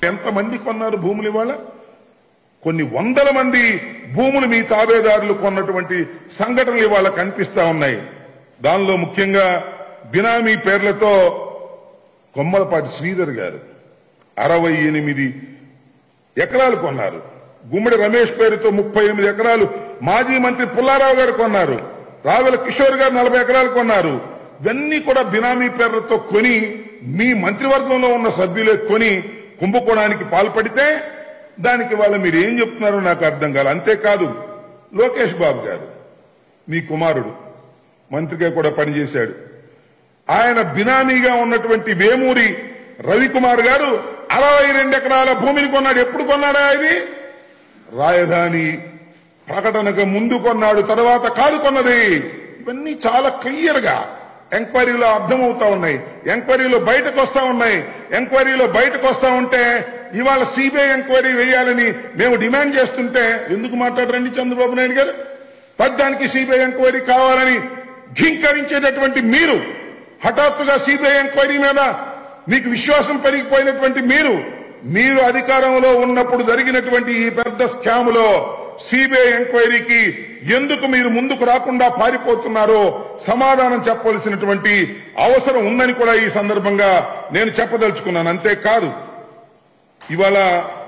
ఎంతమంది కొన్నారు భూములు ఇవాళ కొన్ని వందల మంది భూములు మీ తాబేదారులు కొన్నటువంటి సంఘటనలు ఇవాళ కనిపిస్తా ఉన్నాయి దానిలో ముఖ్యంగా బినామీ పేర్లతో కొమ్మలపాటి శ్రీధర్ గారు అరవై ఎనిమిది ఎకరాలు కొన్నారు గుమ్మడి రమేష్ పేరుతో ముప్పై ఎనిమిది ఎకరాలు మాజీ మంత్రి పుల్లారావు గారు కొన్నారు రావెల కిషోర్ గారు నలభై ఎకరాలు కొన్నారు ఇవన్నీ కూడా బినామీ పేర్లతో కొని మీ మంత్రివర్గంలో ఉన్న సభ్యులే కొని కుంభకోణానికి పాల్పడితే దానికి వాళ్ళ మీరు ఏం చెప్తున్నారో నాకు అర్థం కాదు అంతేకాదు లోకేష్ బాబు గారు మీ కుమారుడు మంత్రిగా కూడా పనిచేశాడు ఆయన బినామీగా ఉన్నటువంటి వేమూరి రవికుమార్ గారు అరవై రెండు ఎకరాల భూమిని కొన్నాడు ఎప్పుడు కొన్నాడా ఇది రాజధాని ప్రకటనకు ముందు కొన్నాడు తర్వాత కాదు కొన్నది ఇవన్నీ చాలా క్లియర్ గా ఎంక్వైరీలో అర్థమవుతా ఉన్నాయి ఎంక్వైరీలో బయటకు వస్తా ఉన్నాయి ఎంక్వైరీలో బయటకు వస్తా ఉంటే ఇవాళ సిబిఐ ఎంక్వైరీ వేయాలని మేము డిమాండ్ చేస్తుంటే ఎందుకు మాట్లాడరండి చంద్రబాబు నాయుడు గారు పద్దానికి సిబిఐ ఎంక్వైరీ కావాలని ఘీంకరించేటటువంటి మీరు హఠాత్తుగా సిబిఐ ఎంక్వైరీ మీద మీకు విశ్వాసం పెరిగిపోయినటువంటి మీరు మీరు అధికారంలో ఉన్నప్పుడు జరిగినటువంటి ఈ పెద్ద స్కాములో సిబిఐ ఎంక్వైరీకి ఎందుకు మీరు ముందుకు రాకుండా పారిపోతున్నారో సమాధానం చెప్పవలసినటువంటి అవసరం ఉందని కూడా ఈ సందర్భంగా నేను చెప్పదలుచుకున్నాను అంతేకాదు ఇవాళ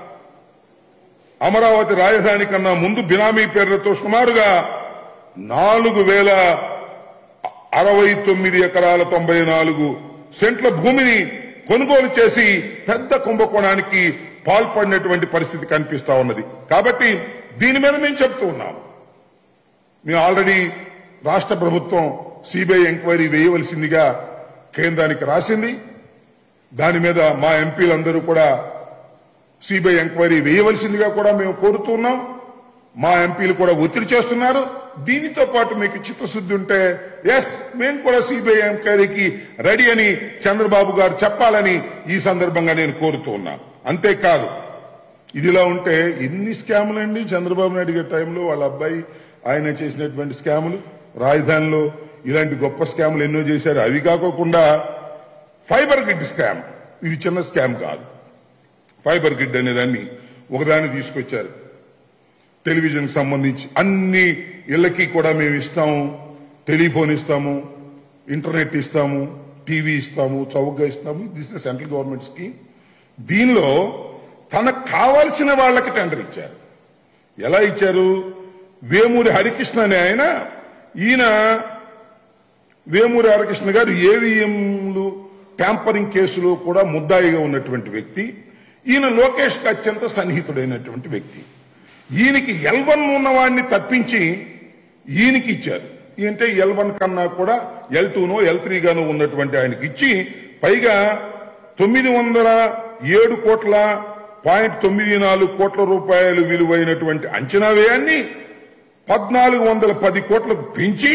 అమరావతి రాజధాని కన్నా ముందు బినామీ పేర్లతో సుమారుగా నాలుగు వేల అరవై తొమ్మిది ఎకరాల తొంభై నాలుగు సెంట్ల భూమిని కొనుగోలు చేసి పెద్ద కుంభకోణానికి పాల్పడినటువంటి పరిస్థితి కనిపిస్తా ఉన్నది కాబట్టి దీని మీద మేము చెప్తూ ఉన్నాం మేము ఆల్రెడీ రాష్ట్ర ప్రభుత్వం సిబిఐ ఎంక్వైరీ వేయవలసిందిగా కేంద్రానికి రాసింది దాని మీద మా ఎంపీలందరూ కూడా సిబిఐ ఎంక్వైరీ వేయవలసిందిగా కూడా మేము కోరుతున్నాం మా ఎంపీలు కూడా ఒత్తిడి చేస్తున్నారు దీనితో పాటు మీకు చిత్తశుద్ధి ఉంటే ఎస్ మేము కూడా సిబిఐ ఎంక్వైరీకి రెడీ అని చంద్రబాబు గారు చెప్పాలని ఈ సందర్భంగా నేను కోరుతూ ఉన్నాను అంతేకాదు ఇదిలా ఉంటే ఎన్ని స్కాములు అండి చంద్రబాబు నాయుడు గారి టైంలో వాళ్ళ అబ్బాయి ఆయన చేసినటువంటి స్కాములు రాజధానిలో ఇలాంటి గొప్ప స్కాములు ఎన్నో చేశారు అవి కాకోకుండా ఫైబర్ గ్రిడ్ స్కామ్ ఇది చిన్న స్కామ్ కాదు ఫైబర్ గ్రిడ్ అనే దాన్ని ఒకదాన్ని తీసుకొచ్చారు టెలివిజన్ కి సంబంధించి అన్ని ఇళ్లకి కూడా మేము ఇస్తాము టెలిఫోన్ ఇస్తాము ఇంటర్నెట్ ఇస్తాము టీవీ ఇస్తాము చౌకగా ఇస్తాము దిస్ సెంట్రల్ గవర్నమెంట్ స్కీమ్ దీనిలో తనకు కావాల్సిన వాళ్ళకి టెండర్ ఇచ్చారు ఎలా ఇచ్చారు వేమూరి హరికృష్ణ అనే ఆయన ఈయన వేమూరి హరికృష్ణ గారు ఏవిఎంలు ట్యాంపరింగ్ కేసులో కూడా ముద్దాయిగా ఉన్నటువంటి వ్యక్తి ఈయన లోకేష్ కి అత్యంత సన్నిహితుడైనటువంటి వ్యక్తి ఈయనకి ఎల్ వన్ ఉన్నవాడిని తప్పించి ఈయనకి ఇచ్చారు అంటే ఎల్ వన్ కన్నా కూడా ఎల్ టూనో ఎల్ త్రీగానో ఉన్నటువంటి ఆయనకి ఇచ్చి పైగా తొమ్మిది వందల ఏడు కోట్ల పాయింట్ తొమ్మిది నాలుగు కోట్ల రూపాయలు విలువైనటువంటి అంచనా వ్యయాన్ని పద్నాలుగు వందల పది కోట్లకు పెంచి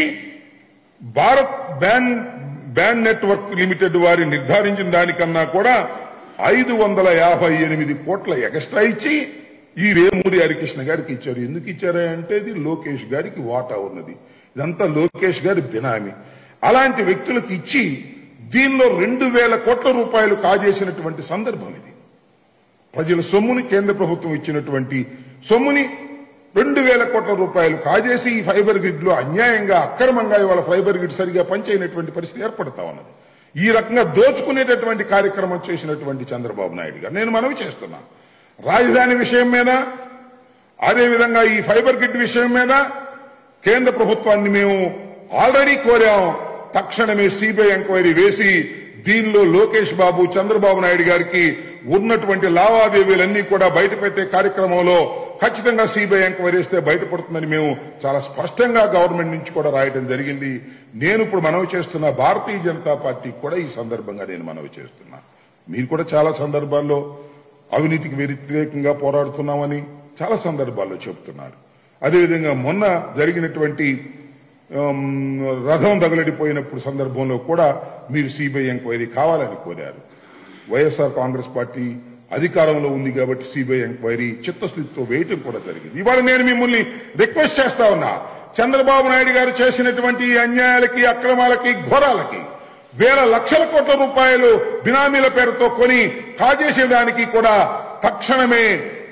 Bharat broadband network limited వారి నిర్ధారించిన దానికన్నా కూడా ఐదు వందల యాభై ఎనిమిది కోట్ల ఎక్స్ట్రా ఇచ్చి ఈ వేమూరి హరికృష్ణ గారికి ఇచ్చారు ఎందుకు ఇచ్చారా అంటే ఇది లోకేష్ గారికి వాటా ఉన్నది ఇదంతా లోకేష్ గారి బినామీ అలాంటి వ్యక్తులకు ఇచ్చి దీనిలో రెండు వేల కోట్ల రూపాయలు కాజేసినటువంటి సందర్భం ఇది ప్రజల సొమ్ముని కేంద్ర ప్రభుత్వం ఇచ్చినటువంటి సొమ్ముని రెండు వేల కోట్ల రూపాయలు కాజేసి ఈ ఫైబర్ గ్రిడ్ లో అన్యాయంగా అక్రమంగా ఇవాళ ఫైబర్ గ్రిడ్ సరిగా పనిచేయనటువంటి పరిస్థితి ఏర్పడతా ఉన్నది ఈ రకంగా దోచుకునేటటువంటి కార్యక్రమం చేసినటువంటి చంద్రబాబు నాయుడు గారు నేను మనవి చేస్తున్నా రాజధాని విషయం మీద అదేవిధంగా ఈ ఫైబర్ గ్రిడ్ విషయం మీద కేంద్ర ప్రభుత్వాన్ని మేము ఆల్రెడీ కోరాం తక్షణమే సిబిఐ ఎంక్వైరీ వేసి దీనిలో లోకేష్ బాబు చంద్రబాబు నాయుడు గారికి ఉన్నటువంటి లావాదేవీలన్నీ కూడా బయట పెట్టే కార్యక్రమంలో ఖచ్చితంగా సిబిఐ ఎంక్వైరీ వేస్తే బయటపడుతుందని మేము చాలా స్పష్టంగా గవర్నమెంట్ నుంచి కూడా రాయడం జరిగింది నేను ఇప్పుడు మనవి చేస్తున్న భారతీయ జనతా పార్టీకి కూడా ఈ సందర్భంగా నేను మనవి చేస్తున్నా మీరు కూడా చాలా సందర్భాల్లో అవినీతికి వ్యతిరేకంగా పోరాడుతున్నామని చాలా సందర్భాల్లో చెబుతున్నారు అదేవిధంగా మొన్న జరిగినటువంటి ఆమ్, రథం తగలడిపోయినప్పుడు సందర్భంలో కూడా మీరు సిబిఐ ఎంక్వైరీ కావాలని కోరారు వైఎస్ఆర్ కాంగ్రెస్ పార్టీ అధికారంలో ఉంది కాబట్టి సిబిఐ ఎంక్వైరీ చిత్తశుద్ధితో వేయటం కూడా జరిగింది ఇవాళ నేను మిమ్మల్ని రిక్వెస్ట్ చేస్తా ఉన్నా చంద్రబాబు నాయుడు గారు చేసినటువంటి ఈ అన్యాయాలకి అక్రమాలకి ఘోరాలకి వేల లక్షల కోట్ల రూపాయలు బినామీల పేరుతో కొని కాజేసేదానికి కూడా తక్షణమే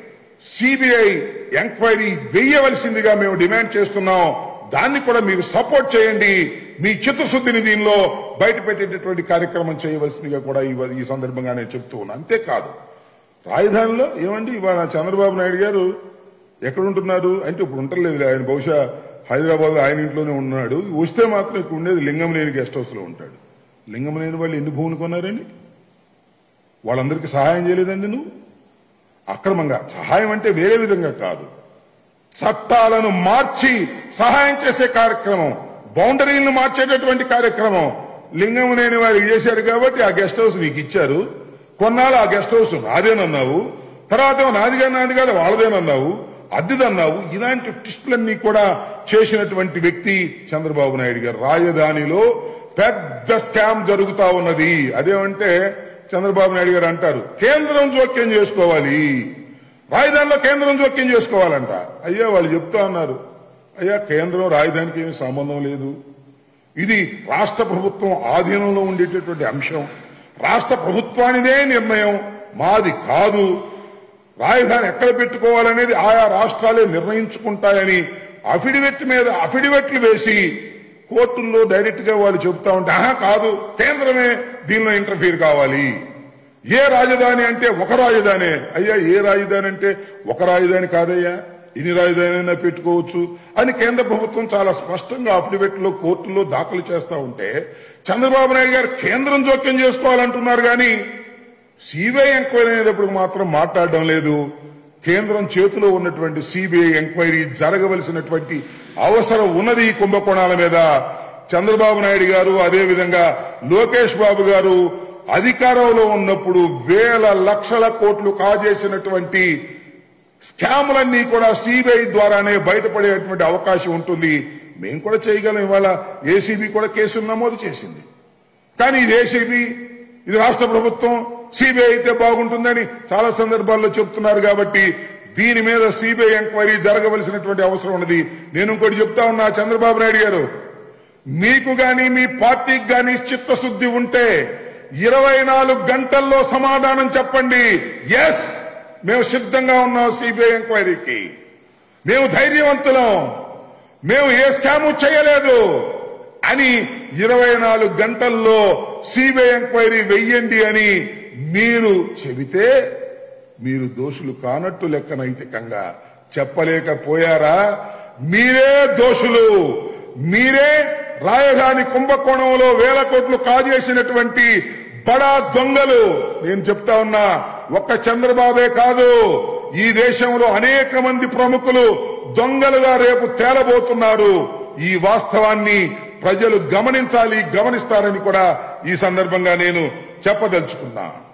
సిబిఐ ఎంక్వైరీ వేయవలసిందిగా మేము డిమాండ్ చేస్తున్నాం దాన్ని కూడా మీరు సపోర్ట్ చేయండి మీ చిత్తశుద్ధిని దీనిలో బయట పెట్టేటటువంటి కార్యక్రమం చేయవలసిందిగా కూడా ఈ- ఈ సందర్భంగా నేను చెప్తూ ఉన్నాను అంతేకాదు రాజధానిలో ఏమండి ఇవాళ చంద్రబాబు నాయుడు గారు ఎక్కడ ఉంటున్నారు అంటే ఇప్పుడు ఉంటలేదు ఆయన బహుశా హైదరాబాద్ ఆయన ఇంట్లోనే ఉన్నాడు వస్తే మాత్రం ఇక్కడ ఉండేది లింగంనేని గెస్ట్ హౌస్ లో ఉంటాడు లింగంనేని వాళ్ళు ఎన్ని భూములు కొన్నారండి వాళ్ళందరికీ సహాయం చేయలేదండి నువ్వు అక్రమంగా సహాయం అంటే వేరే విధంగా కాదు చట్టాలను మార్చి సహాయం చేసే కార్యక్రమం బౌండరీలను మార్చేటటువంటి కార్యక్రమం లింగం లేని వారికి చేశారు కాబట్టి ఆ గెస్ట్ హౌస్ నీకు ఇచ్చారు కొన్నాళ్ళు ఆ గెస్ట్ హౌస్ నాదేనన్నావు తర్వాత ఏమో నాదిగా నాది కాదు వాళ్ళదేనన్నావు అద్దెదన్నావు ఇలాంటి ట్విస్టులన్నీ కూడా చేసినటువంటి వ్యక్తి చంద్రబాబు నాయుడు గారు రాజధానిలో పెద్ద స్కామ్ జరుగుతా ఉన్నది అదేమంటే చంద్రబాబు నాయుడు గారు అంటారు కేంద్రం జోక్యం చేసుకోవాలి రాజధానిలో కేంద్రం జోక్యం చేసుకోవాలంట అయ్యా వాళ్ళు చెప్తా ఉన్నారు అయ్యా కేంద్రం రాజధానికి ఏమీ సంబంధం లేదు ఇది రాష్ట్ర ప్రభుత్వం ఆధీనంలో ఉండేటటువంటి అంశం రాష్ట్ర ప్రభుత్వానిదే నిర్ణయం మాది కాదు రాజధాని ఎక్కడ పెట్టుకోవాలనేది ఆయా రాష్ట్రాలే నిర్ణయించుకుంటాయని అఫిడవిట్ మీద అఫిడవిట్లు వేసి కోర్టుల్లో డైరెక్ట్ గా వాళ్ళు చెబుతా ఉంటే ఆహా కాదు కేంద్రమే దీనిలో ఇంటర్ఫీర్ కావాలి ఏ రాజధాని అంటే ఒక రాజధానే అయ్యా ఏ రాజధాని అంటే ఒక రాజధాని కాదయ్యా ఇన్ని రాజధాని అయినా పెట్టుకోవచ్చు అని కేంద్ర ప్రభుత్వం చాలా స్పష్టంగా అఫిడవిట్లో కోర్టులో దాఖలు చేస్తా ఉంటే చంద్రబాబు నాయుడు గారు కేంద్రం జోక్యం చేసుకోవాలంటున్నారు కానీ సిబిఐ ఎంక్వైరీ అనేటప్పుడు మాత్రం మాట్లాడడం లేదు కేంద్రం చేతిలో ఉన్నటువంటి సిబిఐ ఎంక్వైరీ జరగవలసినటువంటి అవసరం ఉన్నది ఈ కుంభకోణాల మీద చంద్రబాబు నాయుడు గారు అదేవిధంగా లోకేష్ బాబు గారు అధికారంలో ఉన్నప్పుడు వేల లక్షల కోట్లు కాజేసినటువంటి స్కాములన్నీ కూడా సిబిఐ ద్వారానే బయటపడేటువంటి అవకాశం ఉంటుంది మేము కూడా చేయగలం ఇవాళ ఏసీబీ కూడా కేసులు నమోదు చేసింది కానీ ఇది ఏసీబీ ఇది రాష్ట్ర ప్రభుత్వం సిబిఐ అయితే బాగుంటుందని చాలా సందర్భాల్లో చెప్తున్నారు కాబట్టి దీని మీద సిబిఐ ఎంక్వైరీ జరగవలసినటువంటి అవసరం ఉన్నది నేను ఇంకోటి చెప్తా ఉన్నా చంద్రబాబు నాయుడు గారు మీకు గాని మీ పార్టీకి గాని చిత్తశుద్ధి ఉంటే ఇరవై నాలుగు గంటల్లో సమాధానం చెప్పండి ఎస్ మేము సిద్ధంగా ఉన్నాం సిబిఐ ఎంక్వైరీకి మేము ధైర్యవంతులం మేము ఏ స్కాము చేయలేదు అని ఇరవై నాలుగు గంటల్లో సిబిఐ ఎంక్వైరీ వెయ్యండి అని మీరు చెబితే మీరు దోషులు కానట్టు లెక్క నైతికంగా చెప్పలేకపోయారా మీరే దోషులు మీరే రాజధాని కుంభకోణంలో వేల కోట్లు కాజేసినటువంటి బడా దొంగలు నేను చెప్తా ఉన్నా ఒక్క చంద్రబాబే కాదు ఈ దేశంలో అనేక మంది ప్రముఖులు దొంగలుగా రేపు తేలబోతున్నారు ఈ వాస్తవాన్ని ప్రజలు గమనించాలి గమనిస్తారని కూడా ఈ సందర్భంగా నేను చెప్పదలుచుకున్నా